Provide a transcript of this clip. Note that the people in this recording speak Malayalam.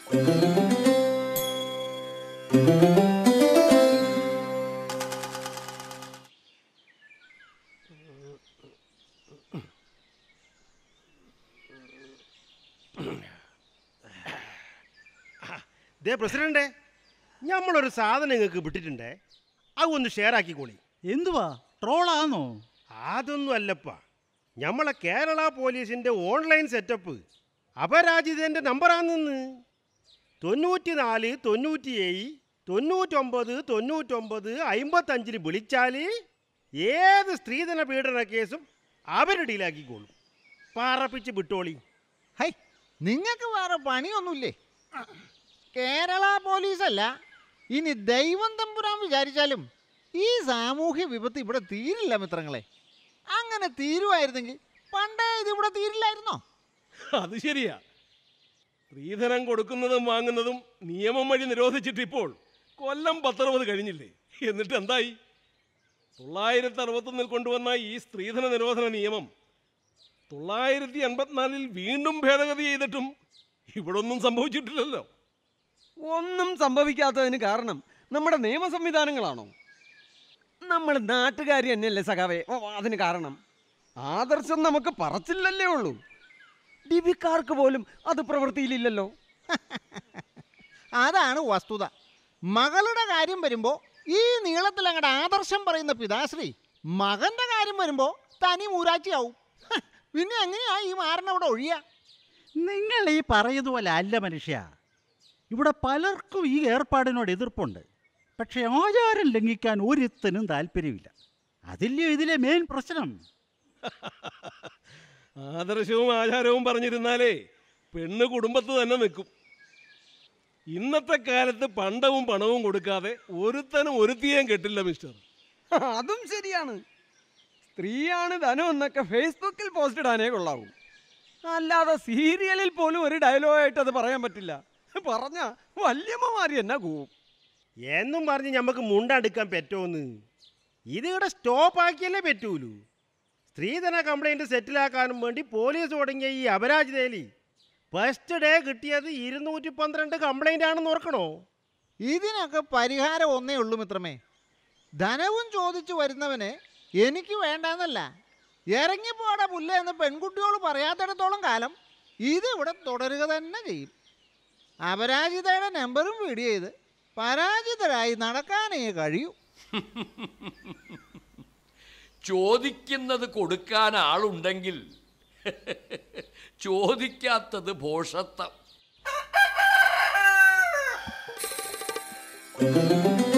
ദേ പ്രസിഡന്റെ നമ്മളൊരു സാധനം നിങ്ങൾക്ക് വിട്ടിട്ടുണ്ടേ അത് ഒന്ന് ഷെയർ ആക്കിക്കോളി എന്തുവാ ട്രോളാന്നോ അതൊന്നും അല്ലപ്പ നമ്മളെ കേരള പോലീസിന്റെ ഓൺലൈൻ സെറ്റപ്പ് അപരാജിതന്റെ നമ്പറാണെന്ന് തൊണ്ണൂറ്റി നാല് തൊണ്ണൂറ്റിയേഴ് തൊണ്ണൂറ്റൊമ്പത് തൊണ്ണൂറ്റൊമ്പത് അമ്പത്തഞ്ചിന് വിളിച്ചാൽ ഏത് സ്ത്രീധന പീഡന കേസും അവർ ഡീലാക്കിക്കോളും പാറപ്പിച്ച് വിട്ടോളി ഹൈ നിങ്ങൾക്ക് വേറെ പണിയൊന്നുമില്ലേ കേരള പോലീസല്ല ഇനി ദൈവം തമ്പുരാൻ വിചാരിച്ചാലും ഈ സാമൂഹ്യ വിപത്ത് ഇവിടെ തീരില്ല മിത്രങ്ങളെ അങ്ങനെ തീരുമായിരുന്നെങ്കിൽ പണ്ടേ ഇത് ഇവിടെ തീരില്ലായിരുന്നോ അത് ശരിയാ സ്ത്രീധനം കൊടുക്കുന്നതും വാങ്ങുന്നതും നിയമം വഴി നിരോധിച്ചിട്ട് ഇപ്പോൾ കൊല്ലം പത്തറുപത് കഴിഞ്ഞില്ലേ എന്നിട്ട് എന്തായി തൊള്ളായിരത്തി അറുപത്തൊന്നിൽ കൊണ്ടുവന്ന ഈ സ്ത്രീധന നിരോധന നിയമം തൊള്ളായിരത്തി എൺപത്തിനാലിൽ വീണ്ടും ഭേദഗതി ചെയ്തിട്ടും ഇവിടെ ഒന്നും സംഭവിച്ചിട്ടില്ലല്ലോ ഒന്നും സംഭവിക്കാത്തതിന് കാരണം നമ്മുടെ നിയമ സംവിധാനങ്ങളാണോ നമ്മൾ നാട്ടുകാർ തന്നെയല്ലേ സഖാവേ ഓ, അതിന് കാരണം ആദർശം നമുക്ക് പറച്ചില്ലല്ലേ ഉള്ളൂ ഡിബിക്കാർക്ക് പോലും അത് പ്രവൃത്തിയിലില്ലല്ലോ അതാണ് വസ്തുത മകളുടെ കാര്യം വരുമ്പോൾ ഈ നീളത്തിൽ അങ്ങടെ ആദർശം പറയുന്ന പിതാശ്രീ മകന്റെ കാര്യം വരുമ്പോൾ തനി മൂരാച്ചിയാവും ഹ, പിന്നെ എങ്ങനെയാ ഈ മാറിന് അവിടെ ഒഴിയാ നിങ്ങൾ ഈ പറയുന്ന പോലെ അല്ല മനുഷ്യ ഇവിടെ പലർക്കും ഈ ഏർപ്പാടിനോട് എതിർപ്പുണ്ട് പക്ഷേ ആചാരം ലംഘിക്കാൻ ഒരുത്തനും താല്പര്യമില്ല അതില്ലയോ ഇതിലെ മെയിൻ പ്രശ്നം ആദർശവും ആചാരവും പറഞ്ഞിരുന്നാലേ പെണ്ണ് കുടുംബത്ത് തന്നെ നിൽക്കും ഇന്നത്തെ കാലത്ത് പണ്ടവും പണവും കൊടുക്കാതെ ഒരുത്തനും ഒരുത്തിയേം കെട്ടില്ല മിസ്റ്റർ അതും ശരിയാണ് സ്ത്രീയാണ് ധനം എന്നൊക്കെ ഫേസ്ബുക്കിൽ പോസ്റ്റ് ഇടാനേ കൊള്ളാവൂ അല്ലാതെ സീരിയലിൽ പോലും ഒരു ഡയലോഗായിട്ട് അത് പറയാൻ പറ്റില്ല പറഞ്ഞ വല്യമ്മമാരി എന്നാ കൂവും എന്നും പറഞ്ഞ് നമുക്ക് മുണ്ടെടുക്കാൻ പറ്റുമെന്ന് ഇതിവിടെ സ്റ്റോപ്പ് ആക്കിയല്ലേ പറ്റൂലൂ സ്ത്രീധന കംപ്ലൈൻറ്റ് സെറ്റിലാക്കാനും വേണ്ടി പോലീസ് തുടങ്ങിയ ഈ അപരാജിതയിൽ ഫസ്റ്റ് ഡേ കിട്ടിയത് ഇരുന്നൂറ്റി പന്ത്രണ്ട് കംപ്ലൈൻ്റ് ആണെന്ന് ഓർക്കണോ ഇതിനൊക്കെ പരിഹാരം ഒന്നേ ഉള്ളൂ മിത്രമേ ധനവും ചോദിച്ചു വരുന്നവന് എനിക്ക് വേണ്ടെന്നല്ല ഇറങ്ങിപ്പോടെ പുല്ല എന്ന് പെൺകുട്ടിയോട് പറയാത്തിടത്തോളം കാലം ഇത് ഇവിടെ തുടരുക തന്നെ ചെയ്യും അപരാജിതയുടെ നമ്പറും ഫീഡ് ചെയ്ത് പരാജിതരായി നടക്കാനേ കഴിയൂ ചോദിക്കുന്നത് കൊടുക്കാൻ ആളുണ്ടെങ്കിൽ ചോദിക്കാത്തത് ഭോഷത്വം